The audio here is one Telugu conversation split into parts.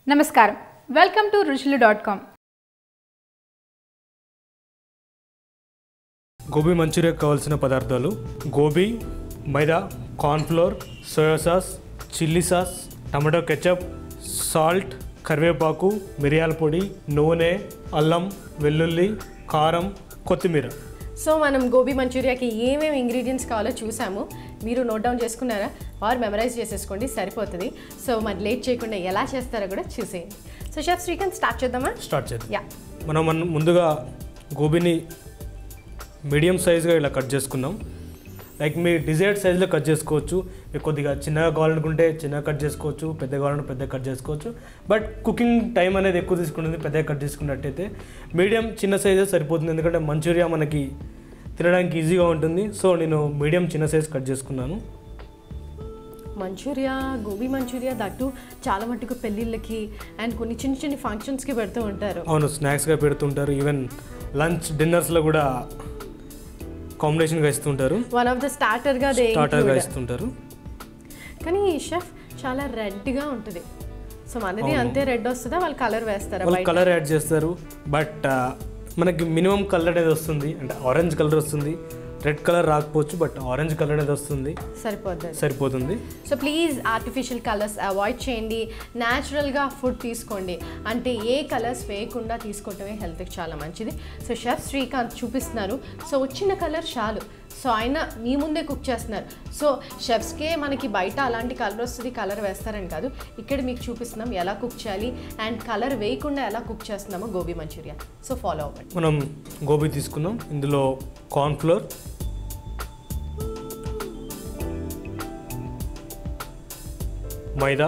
నమస్కారం welcome to Ruchulu dot com gobi manchuria కావాల్సిన పదార్థాలు gobi maida cornflour soya sauce chilli sauce tomato ketchup salt కరివేపాకు మిరియాల పొడి నూనె అల్లం వెల్లుల్లి కారం కొత్తిమీర సో మనం గోబీ మంచూరియాకి ఏమేమి ఇంగ్రీడియంట్స్ కావాలో చూసాము మీరు నోట్ డౌన్ చేసుకున్నారా ఆర్ మెమరైజ్ చేసేసుకోండి సరిపోతుంది సో మరి లేట్ చేయకుండా ఎలా చేస్తారో కూడా చూసేయండి సో షెఫ్ శ్రీకాంత్ స్టార్ట్ చేద్దామా స్టార్ట్ చేద్దాం యా మనం మన ముందుగా గోబీని మీడియం సైజ్గా ఇలా కట్ చేసుకుందాం లైక్ మీ డిజైర్డ్ సైజులో కట్ చేసుకోవచ్చు మీకు కొద్దిగా చిన్నగా కావాలనుకుంటే చిన్నగా కట్ చేసుకోవచ్చు పెద్దగా కావాలంటే పెద్దగా కట్ చేసుకోవచ్చు బట్ కుకింగ్ టైం అనేది ఎక్కువ తీసుకుంటుంది పెద్దగా కట్ చేసుకున్నట్టయితే మీడియం చిన్న సైజే సరిపోతుంది ఎందుకంటే మంచూరియా మనకి తినడానికి ఈజీగా ఉంటుంది సో నేను మీడియం చిన్న సైజ్ కట్ చేసుకున్నాను మంచూరియా గోబీ మంచూరియా దట్టు చాలా మటుకు పెళ్ళిళ్ళకి అండ్ కొన్ని చిన్న చిన్న ఫంక్షన్స్కి పెడుతూ ఉంటారు అవును స్నాక్స్గా పెడుతుంటారు ఈవెన్ లంచ్ డిన్నర్స్లో కూడా కాంబినేషన్గా ఇస్తుంటారు వన్ ఆఫ్ ద స్టార్టర్గా దే స్టార్టర్గా ఇస్తుంటారు కానీ ఈ షెఫ్ చాలా రెడ్గా ఉంటుంది సో మనది అంతే రెడ్ వస్తుందా వాళ్ళు కలర్ వేస్తారా వాళ్ళు బయట కలర్ యాడ్ చేస్తారు బట్ మనకి మినిమం కలర్ అనేది వస్తుంది అంటే ఆరెంజ్ కలర్ వస్తుంది రెడ్ కలర్ రాకపోవచ్చు బట్ ఆరెంజ్ కలర్ అనేది వస్తుంది సరిపోద్ది సరిపోతుంది so please artificial colours avoid చేయండి న్యాచురల్గా ఫుడ్ తీసుకోండి అంటే ఏ కలర్స్ వేయకుండా తీసుకోవటమే హెల్త్కి చాలా మంచిది సో షెఫ్ శ్రీకాంత్ చూపిస్తున్నారు సో వచ్చిన కలర్ చాలు సో ఆయన మీ ముందే కుక్ చేస్తున్నారు సో షెఫ్స్కే మనకి బయట అలాంటి కలర్ వస్తుంది కలర్ వేస్తారని కాదు ఇక్కడ మీకు చూపిస్తున్నాం ఎలా కుక్ చేయాలి అండ్ కలర్ వేయకుండా ఎలా కుక్ చేస్తున్నామో గోబీ మంచూరియా సో ఫాలో అవ్వండి మనం గోబీ తీసుకున్నాం ఇందులో కార్న్ఫ్లోర్ మైదా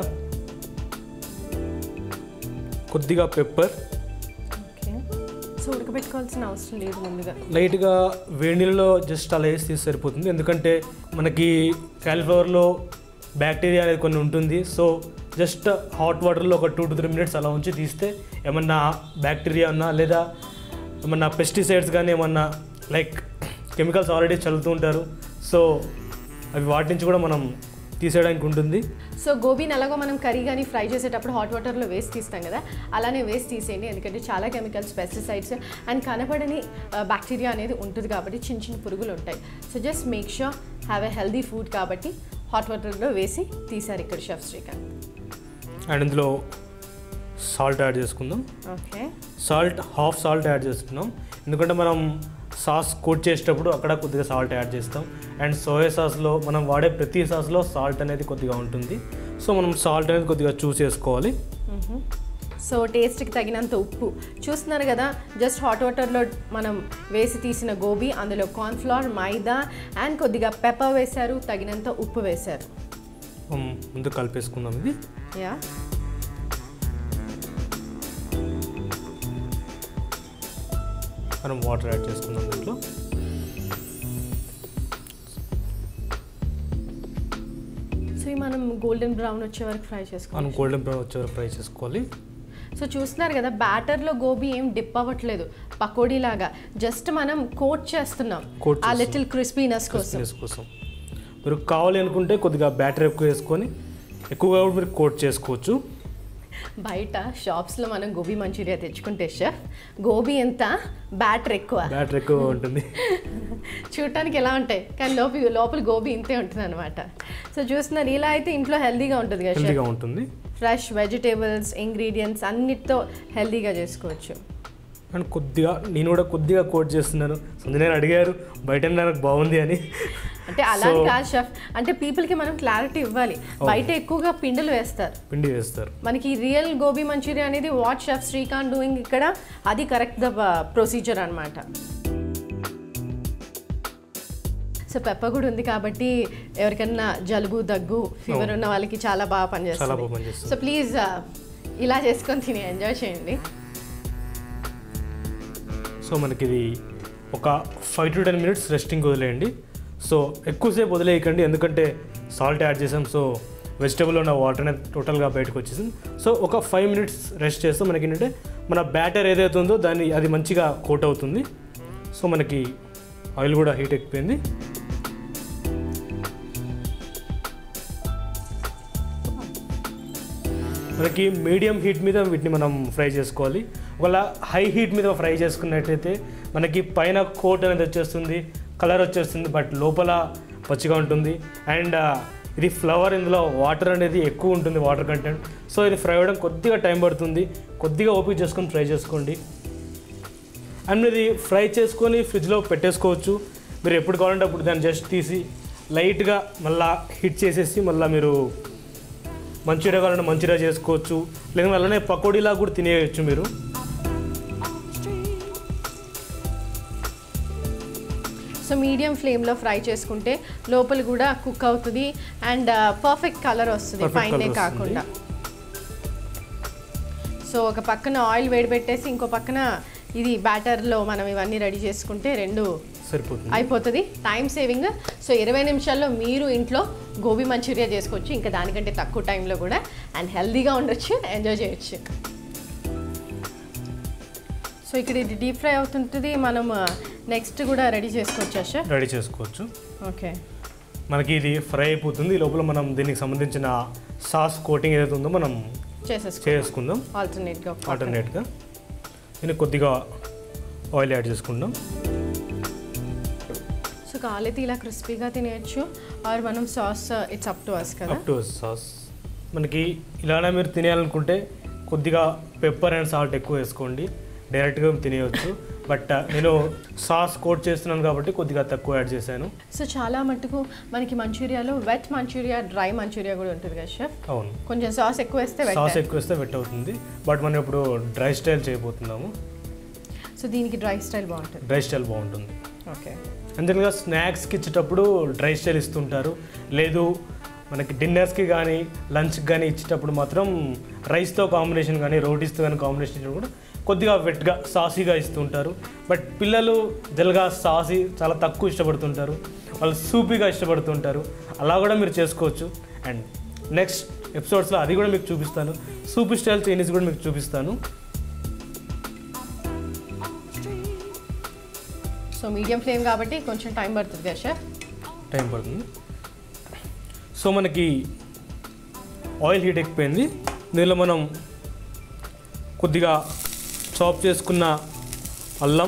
కొద్దిగా పెప్పర్ ఓకే సో ఉడకబెట్టుకోవాల్సిన అవసరం లేదు ముందుగా లైట్గా వేడి నీళ్ళలో జస్ట్ అలా వేసి తీసి సరిపోతుంది ఎందుకంటే మనకి క్యాలిఫ్లవర్లో బ్యాక్టీరియా అనేది కొన్ని ఉంటుంది సో జస్ట్ హాట్ వాటర్లో ఒక టూ టు త్రీ మినిట్స్ అలా ఉంచి తీస్తే ఏమన్నా బ్యాక్టీరియా ఉన్నా లేదా ఏమన్నా పెస్టిసైడ్స్ కానీ ఏమన్నా లైక్ కెమికల్స్ ఆల్రెడీ చల్లుతూ ఉంటారు సో అవి వాటి నుంచి కూడా మనం తీసేయడానికి ఉంటుంది సో గోబీని ఎలాగో మనం కర్రీ కానీ ఫ్రై చేసేటప్పుడు హాట్ వాటర్లో వేస్ట్ తీస్తాం కదా అలానే వేస్ట్ తీసేయండి ఎందుకంటే చాలా కెమికల్స్ పెస్టిసైడ్స్ అండ్ కనపడని బ్యాక్టీరియా అనేది ఉంటుంది కాబట్టి చిన్న చిన్న పురుగులు ఉంటాయి so just make sure have a healthy food కాబట్టి హాట్ వాటర్లో వేసి తీసారు ఇక్కడ షెఫ్ శ్రీకాంత్ అండ్ ఇందులో సాల్ట్ యాడ్ చేసుకుందాం okay salt half salt add చేస్తున్నాం ఎందుకంటే మనం సాస్ కోట్ చేసేటప్పుడు అక్కడ కొద్దిగా సాల్ట్ యాడ్ చేస్తాం అండ్ సోయా సాస్లో మనం వాడే ప్రతి సాస్లో సాల్ట్ అనేది కొద్దిగా ఉంటుంది సో మనం సాల్ట్ అనేది కొద్దిగా చూస్ చేసుకోవాలి సో టేస్ట్కి తగినంత ఉప్పు చూస్తున్నారు కదా జస్ట్ హాట్ వాటర్లో మనం వేసి తీసిన గోబీ అందులో కార్న్ఫ్లవర్ మైదా అండ్ కొద్దిగా పెప్పర్ వేశారు తగినంత ఉప్పు వేశారు మనం ముందు కలిపేసుకుందాం ఇది యా మనం వాటర్ యాడ్ చేసుకుందాం దీంట్లో సో ఇవి మనం గోల్డెన్ బ్రౌన్ వచ్చే వరకు ఫ్రై మనం చేసుకోవాలి గోల్డెన్ బ్రౌన్ వచ్చే వరకు ఫ్రై చేసుకోవాలి సో చూస్తున్నారు కదా బ్యాటర్లో గోబీ ఏం డిప్ అవ్వట్లేదు పకోడీ లాగా జస్ట్ మనం కోట్ చేస్తున్నాం Coat ఆ లిటిల్ క్రిస్పీనెస్ కోసం క్రిస్పీనెస్ కోసం మీరు కావాలి అనుకుంటే కొద్దిగా బ్యాటర్ ఎక్కువ వేసుకొని ఎక్కువగా కూడా మీరు కోట్ చేసుకోవచ్చు బయట షాప్స్లో మనం గోబీ మంచూరియా తెచ్చుకుంటే షెఫ్ గోబీ ఎంత బ్యాటర్ ఎక్కువ బ్యాటర్ ఎక్కువ ఉంటుంది చూడటానికి ఎలా ఉంటాయి కానీ లోపల లోపల గోబీ ఇంతే ఉంటుంది అనమాట సో చూస్తున్నారు ఇలా అయితే ఇంట్లో హెల్దీగా ఉంటుంది కదా షెఫ్ హెల్తీగా ఉంటుంది ఫ్రెష్ వెజిటేబుల్స్ ఇంగ్రీడియంట్స్ అన్నిటితో హెల్దీగా చేసుకోవచ్చు అండ్ కొద్దిగా నేను కూడా కొద్దిగా కోట్ చేస్తున్నాను సంజయ్ అడిగారు బయట నాకు బాగుంది అని అంటే అలా So- కాదు షెఫ్ అంటే పీపుల్కి మనం క్లారిటీ ఇవ్వాలి బయట ఎక్కువగా పిండిలు వేస్తారు పిండి వేస్తారు మనకి రియల్ గోబీ మంచూరియా అనేది వాట్ షెఫ్ శ్రీకాంత్ డూయింగ్ ఇక్కడ అది కరెక్ట్ ద ప్రొసీజర్ అనమాట సో పెప్ప కూడా ఉంది కాబట్టి ఎవరికైనా జలుబు దగ్గు ఫీవర్ ఉన్న వాళ్ళకి చాలా బాగా చాలా పనిచేస్తుంది బాగా పనిచేస్తుంది సో ప్లీజ్ ఇలా చేసుకొని తిని ఎంజాయ్ చేయండి సో మనకి ఇది ఒక five to ten minutes resting వదిలేయండి సో ఎక్కువసేపు వదిలేయకండి ఎందుకంటే సాల్ట్ యాడ్ చేసాం సో వెజిటేబుల్లో ఉన్న వాటర్ అనేది టోటల్గా బయటకు వచ్చేసింది సో ఒక ఫైవ్ మినిట్స్ రెస్ట్ చేస్తే మనకి ఏంటంటే మన బ్యాటర్ ఏదైతే ఉందో దాన్ని అది మంచిగా కోట్ అవుతుంది సో మనకి ఆయిల్ కూడా హీట్ ఎక్కిపోయింది మనకి మీడియం హీట్ మీద వీటిని మనం ఫ్రై చేసుకోవాలి ఒకవేళ హై హీట్ మీద ఫ్రై చేసుకున్నట్టయితే మనకి పైన కోట్ అనేది వచ్చేస్తుంది కలర్ వచ్చేస్తుంది బట్ లోపల పచ్చిగా ఉంటుంది అండ్ ఇది ఫ్లవర్ ఇందులో వాటర్ అనేది ఎక్కువ ఉంటుంది వాటర్ కంటెంట్ సో ఇది ఫ్రై అవ్వడం కొద్దిగా టైం పడుతుంది కొద్దిగా ఓపిక చేసుకొని ఫ్రై చేసుకోండి అండ్ మీరు ఇది ఫ్రై చేసుకొని ఫ్రిడ్జ్లో పెట్టేసుకోవచ్చు మీరు ఎప్పుడు కావాలంటే అప్పుడు దాన్ని జస్ట్ తీసి లైట్గా మళ్ళా హీట్ చేసేసి మళ్ళీ మీరు మంచూరియా కావాలంటే మంచూరియా చేసుకోవచ్చు లేదంటే అలానే పకోడీలా కూడా తినేయచ్చు మీరు సో మీడియం ఫ్లేమ్లో ఫ్రై చేసుకుంటే లోపల కూడా కుక్ అవుతుంది అండ్ పర్ఫెక్ట్ కలర్ వస్తుంది Perfect పైనే colour కాకుండా సో ఒక పక్కన ఆయిల్ వేడి పెట్టేసి ఇంకో పక్కన ఇది బ్యాటర్లో మనం ఇవన్నీ రెడీ చేసుకుంటే రెండు సరిపోతుంది అయిపోతుంది టైం సేవింగ్ సో ఇరవై నిమిషాల్లో మీరు ఇంట్లో గోబీ మంచూరియా చేసుకోవచ్చు ఇంకా దానికంటే తక్కువ టైంలో కూడా అండ్ హెల్దీగా ఉండొచ్చు ఎంజాయ్ చేయొచ్చు సో ఇక్కడ ఇది డీప్ ఫ్రై అవుతుంటుంది మనం నెక్స్ట్ కూడా రెడీ చేసుకోవచ్చా సార్ రెడీ చేసుకోవచ్చు ఓకే మనకి ఇది ఫ్రై అయిపోతుంది ఈ లోపల మనం దీనికి సంబంధించిన సాస్ కోటింగ్ ఏదైతే ఉందో మనం చేసేసుకో చేసుకుందాం ఆల్టర్నేట్గా ఆల్టర్నేట్గా దీనికి కొద్దిగా ఆయిల్ యాడ్ చేసుకుందాం సో కాలైతే ఇలా క్రిస్పీగా తినేయచ్చు ఆర్ మనం sauce it's up to us కదా అప్ టు సాస్ మనకి ఇలానే మీరు తినేయాలనుకుంటే కొద్దిగా పెప్పర్ అండ్ సాల్ట్ ఎక్కువ వేసుకోండి డైరెక్ట్గా తినేయవచ్చు బట్ నేను సాస్ కోట్ చేస్తున్నాను కాబట్టి కొద్దిగా తక్కువ యాడ్ చేశాను సో చాలా మటుకు మనకి మంచూరియాలో వెట్ మంచూరియా డ్రై మంచూరియా కూడా ఉంటుంది కదా షెఫ్ అవును కొంచెం సాస్ ఎక్కువ వేస్తే సాస్ వెట్ ఎక్కువ వేస్తే వెట్ అవుతుంది బట్ మనం ఇప్పుడు డ్రై స్టైల్ చేయబోతున్నాము సో దీనికి డ్రై స్టైల్ బాగుంటుంది డ్రై స్టైల్ బాగుంటుంది ఓకే అంతేగా స్నాక్స్కి ఇచ్చేటప్పుడు డ్రై స్టైల్ ఇస్తుంటారు లేదు మనకి డిన్నర్స్కి కానీ లంచ్కి కానీ ఇచ్చేటప్పుడు మాత్రం రైస్తో కాంబినేషన్ కానీ రోటీస్తో కానీ కాంబినేషన్ కూడా కొద్దిగా వెట్గా సాసీగా ఇస్తుంటారు బట్ పిల్లలు జల్గా సాసీ చాలా తక్కువ ఇష్టపడుతుంటారు వాళ్ళు సూపీగా ఇష్టపడుతుంటారు అలా కూడా మీరు చేసుకోవచ్చు అండ్ నెక్స్ట్ ఎపిసోడ్స్లో అది కూడా మీకు చూపిస్తాను సూపీ స్టైల్ చైనీస్ కూడా మీకు చూపిస్తాను సో మీడియం ఫ్లేమ్ కాబట్టి కొంచెం టైం పడుతుంది కదా షెఫ్ టైం పడుతుంది సో మనకి ఆయిల్ హీట్ ఎక్కిపోయింది దీనిలో మనం కొద్దిగా చాప్ చేసుకున్న అల్లం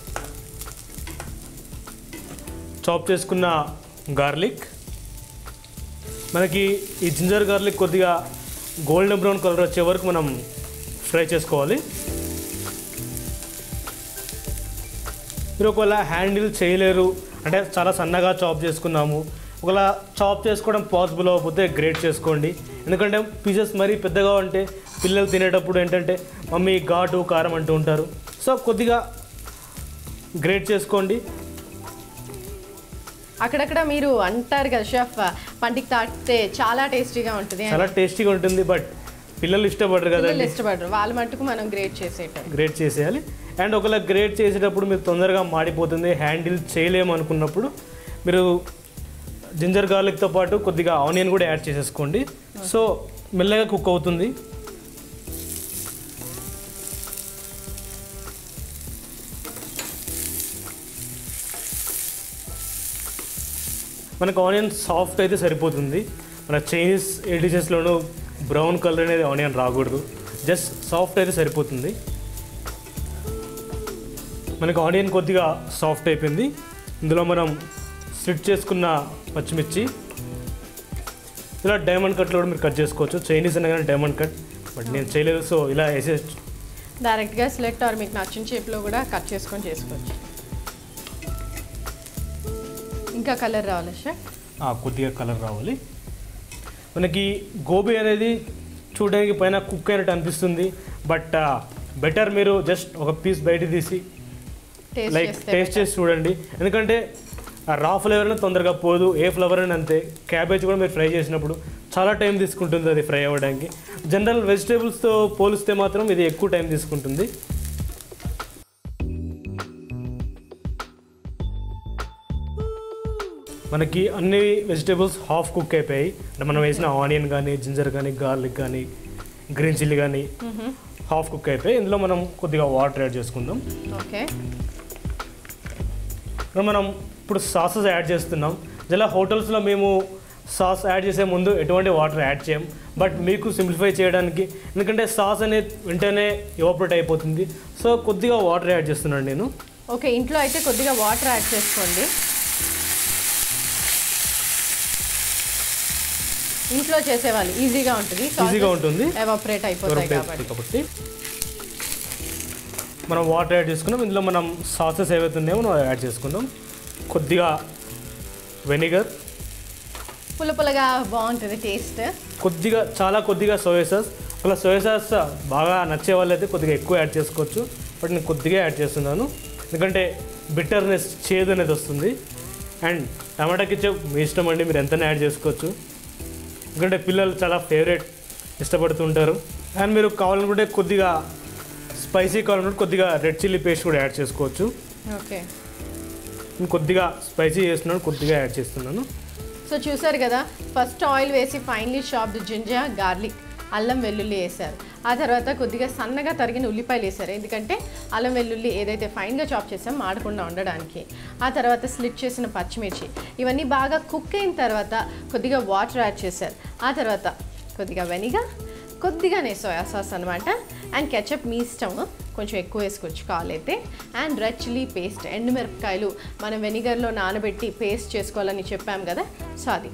చాప్ చేసుకున్న గార్లిక్ మనకి ఈ జింజర్ గార్లిక్ కొద్దిగా గోల్డెన్ బ్రౌన్ కలర్ వచ్చే వరకు మనం ఫ్రై చేసుకోవాలి మీరు ఒకవేళ హ్యాండిల్ చేయలేరు అంటే చాలా సన్నగా చాప్ చేసుకున్నాము ఒకవేళ చాప్ చేసుకోవడం పాసిబుల్ అవ్వకపోతే గ్రేట్ చేసుకోండి ఎందుకంటే పీసెస్ మరీ పెద్దగా ఉంటే పిల్లలు తినేటప్పుడు ఏంటంటే మమ్మీ ఘాటు కారం అంటూ ఉంటారు సో కొద్దిగా గ్రేట్ చేసుకోండి అక్కడక్కడ మీరు అంటారు కదా షెఫ్ పంటికి తాకితే చాలా టేస్టీగా ఉంటుంది అని. చాలా టేస్టీగా ఉంటుంది బట్ పిల్లలు ఇష్టపడరు పిల్లలు కదండి ఇష్టపడరు వాళ్ళ మట్టుకు మనం గ్రేట్ చేసేయటం గ్రేట్ చేసేయాలి అండ్ ఒకవేళ గ్రేట్ చేసేటప్పుడు మీరు తొందరగా మాడిపోతుంది హ్యాండిల్ చేయలేము అనుకున్నప్పుడు మీరు జింజర్ గార్లిక్తో పాటు కొద్దిగా ఆనియన్ కూడా యాడ్ చేసేసుకోండి సో మెల్లగా కుక్ అవుతుంది మనకు ఆనియన్ సాఫ్ట్ అయితే సరిపోతుంది మన చైనీస్ ఏ డిషెస్లోనూ బ్రౌన్ కలర్ అనేది ఆనియన్ రాకూడదు జస్ట్ సాఫ్ట్ అయితే సరిపోతుంది మనకు ఆనియన్ కొద్దిగా సాఫ్ట్ అయిపోయింది ఇందులో మనం స్లిట్ చేసుకున్న పచ్చిమిర్చి ఇలా డైమండ్ కట్లో కూడా మీరు కట్ చేసుకోవచ్చు చైనీస్ అనగానే డైమండ్ కట్ బట్ నేను చేయలేదు సో ఇలా వేసేయచ్చు డైరెక్ట్గా సెలెక్ట్ ఆర్ మీకు నచ్చిన షేప్లో కూడా కట్ చేసుకొని చేసుకోవచ్చు ఇంకా కలర్ రావాలి షెఫ్ ఆ, కొద్దిగా కలర్ రావాలి మనకి గోబీ అనేది చూడడానికి పైన కుక్ అయినట్టు అనిపిస్తుంది బట్ బెటర్ మీరు జస్ట్ ఒక పీస్ బయట తీసి టేస్ట్ లైక్ చేస్తే టేస్ట్ చేసి చూడండి ఎందుకంటే ఆ రా ఫ్లేవర్ అనేది తొందరగా పోదు ఏ ఫ్లేవర్ అని అంతే క్యాబేజ్ కూడా మీరు ఫ్రై చేసినప్పుడు చాలా టైం తీసుకుంటుంది అది ఫ్రై అవ్వడానికి జనరల్ వెజిటేబుల్స్తో పోలిస్తే మాత్రం ఇది ఎక్కువ టైం తీసుకుంటుంది మనకి అన్ని వెజిటేబుల్స్ హాఫ్ కుక్ అయిపోయాయి అంటే మనం వేసిన ఆనియన్ కానీ జింజర్ కానీ గార్లిక్ కానీ గ్రీన్ చిల్లీ కానీ హాఫ్ కుక్ అయిపోయి ఇందులో మనం కొద్దిగా వాటర్ యాడ్ చేసుకుందాం ఓకే ఇప్పుడు మనం ఇప్పుడు సాసెస్ యాడ్ చేస్తున్నాం ఇలా హోటల్స్లో మేము సాస్ యాడ్ చేసే ముందు ఎటువంటి వాటర్ యాడ్ చేయం బట్ మీకు సింప్లిఫై చేయడానికి ఎందుకంటే సాస్ అనేది వెంటనే ఎవాపరేట్ అయిపోతుంది సో కొద్దిగా వాటర్ యాడ్ చేస్తున్నాను నేను ఓకే ఇంట్లో అయితే కొద్దిగా వాటర్ యాడ్ చేసుకోండి ఇంట్లో చేసేవాళ్ళు ఈజీగా ఉంటుంది ఈజీగా ఉంటుంది ఎవాపరేట్ అయిపోతాయి ఎవాపరేట్ కాబట్టి కాబట్టి మనం వాటర్ యాడ్ చేసుకున్నాం ఇందులో మనం సాసెస్ ఏవైతే ఉన్నాయో మనం యాడ్ చేసుకుందాం కొద్దిగా వెనిగర్ పుల్ల పుల్లగా బాగుంటుంది టేస్ట్ కొద్దిగా చాలా కొద్దిగా సోయా సాస్ అలా సోయా సాస్ బాగా నచ్చే వాళ్ళైతే కొద్దిగా ఎక్కువ యాడ్ చేసుకోవచ్చు బట్ నేను కొద్దిగా యాడ్ చేస్తున్నాను ఎందుకంటే బిటర్నెస్ చేదు అనేది వస్తుంది అండ్ టమాటా కిచప్ మీ ఇష్టం అండి మీరు ఎంతనే యాడ్ చేసుకోవచ్చు ఎందుకంటే పిల్లలు చాలా ఫేవరెట్ ఇష్టపడుతుంటారు అండ్ మీరు కావాలనుకుంటే కొద్దిగా స్పైసీ కావాలనుకుంటే కొద్దిగా రెడ్ చిల్లీ పేస్ట్ కూడా యాడ్ చేసుకోవచ్చు ఓకే నేను కొద్దిగా స్పైసీ చేస్తున్నాను కొద్దిగా యాడ్ చేస్తున్నాను సో చూసారు కదా ఫస్ట్ ఆయిల్ వేసి ఫైన్లీ షాప్డ్ జింజర్ గార్లిక్ అల్లం వెల్లుల్లి వేశారు ఆ తర్వాత కొద్దిగా సన్నగా తరిగిన ఉల్లిపాయలు వేశారు ఎందుకంటే అల్లం వెల్లుల్లి ఏదైతే ఫైన్గా చాప్ చేసాం మాడకుండా ఉండడానికి ఆ తర్వాత స్లిట్ చేసిన పచ్చిమిర్చి ఇవన్నీ బాగా కుక్ అయిన తర్వాత కొద్దిగా వాటర్ యాడ్ చేశారు ఆ తర్వాత కొద్దిగా వెనిగర్ కొద్దిగానే సోయా సాస్ అనమాట అండ్ కెచప్ మీ ఇష్టం కొంచెం ఎక్కువ వేసుకోవచ్చు కావాలైతే అండ్ రెడ్ చిల్లీ పేస్ట్ ఎండుమిరపకాయలు మనం వెనిగర్లో నానబెట్టి పేస్ట్ చేసుకోవాలని చెప్పాం కదా సో అది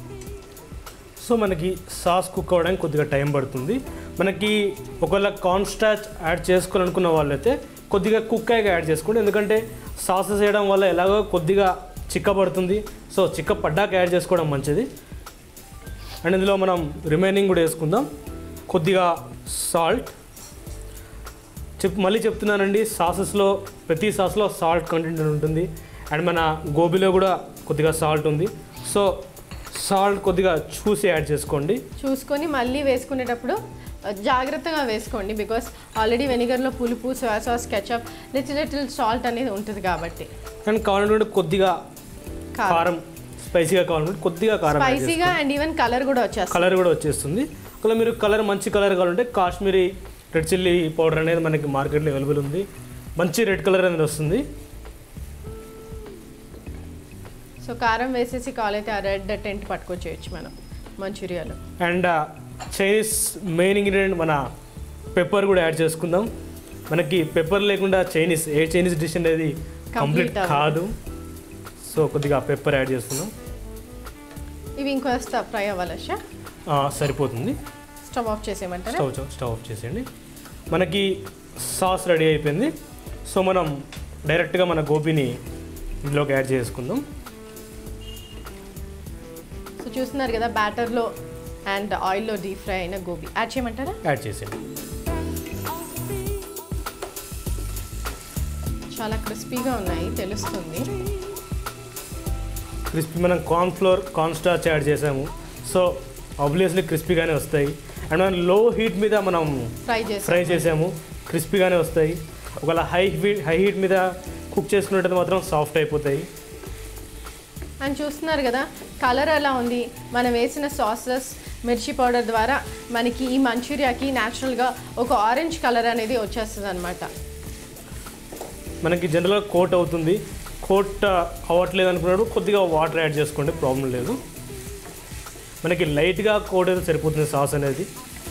సో మనకి సాస్ కుక్ అవ్వడానికి కొద్దిగా టైం పడుతుంది మనకి ఒకవేళ కార్న్ స్టాచ్ యాడ్ చేసుకోవాలనుకున్న వాళ్ళైతే కొద్దిగా కుక్ అయ్యాక యాడ్ చేసుకోండి ఎందుకంటే సాసెస్ వేయడం వల్ల ఎలాగో కొద్దిగా చిక్క పడుతుంది సో చిక్క పడ్డాక యాడ్ చేసుకోవడం మంచిది అండ్ ఇందులో మనం రిమైనింగ్ కూడా వేసుకుందాం కొద్దిగా సాల్ట్ చెప్ మళ్ళీ చెప్తున్నానండి సాసెస్లో ప్రతి సాస్లో సాల్ట్ కంటెంట్ ఉంటుంది అండ్ మన గోబీలో కూడా కొద్దిగా సాల్ట్ ఉంది సో సాల్ట్ కొద్దిగా చూసి యాడ్ చేసుకోండి చూసుకొని మళ్ళీ వేసుకునేటప్పుడు ఆ, జాగ్రత్తగా వేసుకోండి బికాస్ ఆల్రెడీ వెనిగర్లో పులుపు soya sauce ketchup little little salt అనేది ఉంటుంది కాబట్టి అండ్ కావాలనుకుంటే కొద్దిగా కారం కారం స్పైసీగా కావాలనుకుంటే కొద్దిగా కారం యాడ్ స్పైసీగా అండ్ ఈవెన్ కలర్ కూడా వచ్చేస్తుంది కలర్ కూడా వచ్చేస్తుంది ఒకవేళ మీరు కలర్ మంచి కలర్ కావాలంటే కాశ్మీరీ రెడ్ చిల్లీ పౌడర్ అనేది మనకి మార్కెట్లో అవైలబుల్ ఉంది మంచి రెడ్ కలర్ అనేది వస్తుంది సో కారం వేసేసి కావాలైతే ఆ రెడ్ టెంట్ పట్టుకొచ్చేయచ్చు మనం మంచూరియాలో అండ్ చైనీస్ మెయిన్ ఇంగ్రీడియంట్ మన పెప్పర్ కూడా యాడ్ చేసుకుందాం మనకి పెప్పర్ లేకుండా చైనీస్ ఏ చైనీస్ డిష్ అనేది కంప్లీట్ Complete కాదు సో కొద్దిగా పెప్పర్ యాడ్ చేస్తున్నాం ఇవి ఇంకొస్త ఫ్రై అవ్వాలి షా ఆ, సరిపోతుంది స్టవ్ ఆఫ్ చేసేయమంటారా స్టవ్ చ- స్టవ్ ఆఫ్ చేసేయండి మనకి సాస్ రెడీ అయిపోయింది సో మనం డైరెక్ట్గా మన గోబీని ఇందులోకి యాడ్ చేసుకుందాం సో చూస్తున్నారు కదా బ్యాటర్లో అండ్ ఆయిల్లో డీప్ ఫ్రై అయిన గోబీ యాడ్ చేయమంటారా యాడ్ చేసేయండి చాలా క్రిస్పీగా ఉన్నాయి తెలుస్తుంది క్రిస్పీ మనం cornflour cornstarch add చేసాము సో ఆబ్వియస్లీ క్రిస్పీగానే వస్తాయి అండ్ మనం లో హీట్ మీద మనం ఫ్రై చేసి ఫ్రై చేసాము క్రిస్పీగానే వస్తాయి ఒకవేళ హై హీట్ హై హీట్ మీద కుక్ చేసుకున్నట్టు మాత్రం సాఫ్ట్ అయిపోతాయి అండ్ చూస్తున్నారు కదా కలర్ ఎలా ఉంది మనం వేసిన సాసెస్ మిర్చి పౌడర్ ద్వారా మనకి ఈ మంచూరియాకి న్యాచురల్గా ఒక ఆరెంజ్ కలర్ అనేది వచ్చేస్తుంది అనమాట మనకి జనరల్గా కోట్ అవుతుంది కోట్ అవ్వట్లేదు అనుకున్నప్పుడు కొద్దిగా వాటర్ యాడ్ చేసుకోండి ప్రాబ్లం లేదు మనకి లైట్గా కోట్ అయితే సరిపోతుంది సాస్ అనేది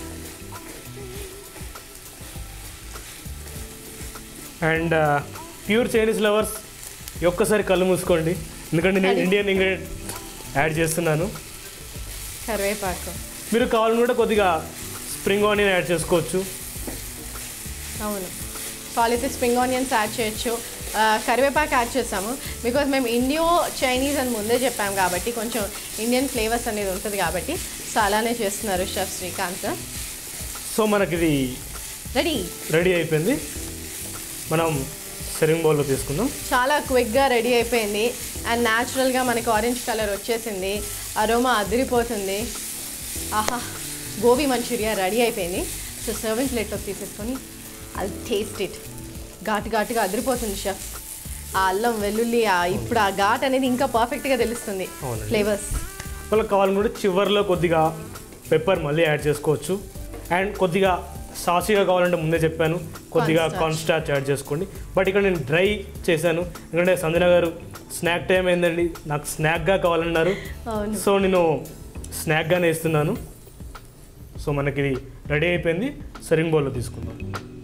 అండ్ ప్యూర్ చైనీస్ లవర్స్ ఒక్కసారి కళ్ళు మూసుకోండి ఎందుకంటే నేను ఇండియన్ ఇంగ్రీడియంట్ యాడ్ చేస్తున్నాను కరివేపాకు మీరు కావాలనుకుంటే కొద్దిగా స్ప్రింగ్ ఆనియన్ యాడ్ చేసుకోవచ్చు అవును కావాలైతే స్ప్రింగ్ ఆనియన్స్ యాడ్ చేయొచ్చు ఆ, కరివేపాకు యాడ్ చేసాము బికాజ్ మేము ఇండియో చైనీస్ అని ముందే చెప్పాం కాబట్టి కొంచెం ఇండియన్ ఫ్లేవర్స్ అనేది ఉంటుంది కాబట్టి సో అలానే చేస్తున్నారు షెఫ్ శ్రీకాంత్ సో మనకి ఇది రెడీ రెడీ అయిపోయింది మనం సర్వింగ్ బౌల్లో తీసుకుందాం చాలా క్విక్గా రెడీ అయిపోయింది అండ్ న్యాచురల్గా మనకి ఆరెంజ్ కలర్ వచ్చేసింది అరోమా అదిరిపోతుంది ఆహా గోబీ మంచూరియా రెడీ అయిపోయింది సో సర్వింగ్ ప్లేట్లోకి తీసేసుకొని అది టేస్ట్ ఇట్ ఘాటు ఘాటుగా అదిరిపోతుంది షెఫ్ ఆ అల్లం వెల్లుల్లి ఆ ఇప్పుడు ఆ ఘాట్ అనేది ఇంకా పర్ఫెక్ట్గా తెలుస్తుంది అవునండి. ఫ్లేవర్స్ వాళ్ళకి కావాలనుకుంటే చివర్లో కొద్దిగా పెప్పర్ మళ్ళీ యాడ్ చేసుకోవచ్చు అండ్ కొద్దిగా సాసీగా కావాలంటే ముందే చెప్పాను కొద్దిగా Cornstarch. కార్న్ స్టార్చ్ యాడ్ చేసుకోండి బట్ ఇక్కడ నేను డ్రై చేశాను ఎందుకంటే సంజన గారు స్నాక్ టైం ఏందండి నాకు స్నాక్గా కావాలన్నారు అవును సో నేను స్నాక్గానే ఇస్తున్నాను సో మనకి ఇది రెడీ అయిపోయింది సర్వింగ్ బౌల్లో తీసుకుందాం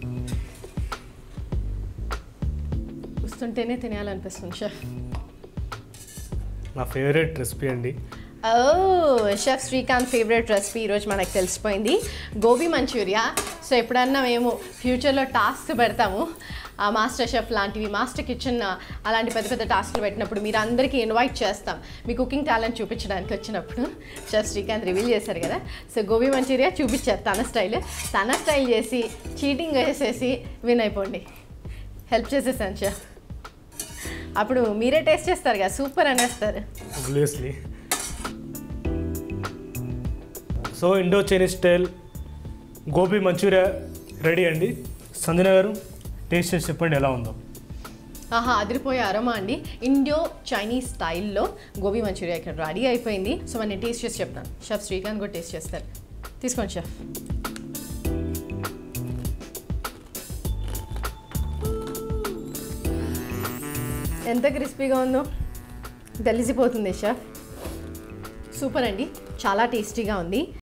చూస్తుంటేనే తినేయాలనిపిస్తుంది షెఫ్ నా ఫేవరెట్ రెసిపీ అండి ఓ షెఫ్ శ్రీకాంత్ ఫేవరెట్ రెసిపీ ఈరోజు మనకు తెలిసిపోయింది గోబీ మంచూరియా సో ఎప్పుడన్నా మేము ఫ్యూచర్లో టాస్క్ పెడతాము ఆ మాస్టర్ షెఫ్ లాంటివి మాస్టర్ కిచెన్ అలాంటి పెద్ద పెద్ద టాస్క్లు పెట్టినప్పుడు మీరు అందరికీ ఇన్వైట్ చేస్తాం మీ కుకింగ్ టాలెంట్ చూపించడానికి వచ్చినప్పుడు షెఫ్ శ్రీకాంత్ రివీల్ చేశారు కదా సో గోబీ మంచూరియా చూపించారు తన స్టైల్ తన స్టైల్ చేసి చీటింగ్ వేసేసి విన్ అయిపోండి హెల్ప్ చేసేసాను షెఫ్ అప్పుడు మీరే టేస్ట్ చేస్తారు కదా సూపర్ అనేస్తారు obviously so Indo Chinese style gobi manchuria ready అండి సంజన గారు టేస్ట్ చేసి చెప్పండి ఎలా ఉందో ఆహా అదిరిపోయే అరోమా అండి ఇండియో చైనీస్ స్టైల్లో గోబీ మంచూరియా ఇక్కడ రెడీ అయిపోయింది సో మరి నేను టేస్ట్ చేసి చెప్తాను షెఫ్ శ్రీకాంత్ కూడా టేస్ట్ చేస్తారు తీసుకోండి షెఫ్ ఎంత క్రిస్పీగా ఉందో తెలిసిపోతుంది షెఫ్ సూపర్ అండి చాలా టేస్టీగా ఉంది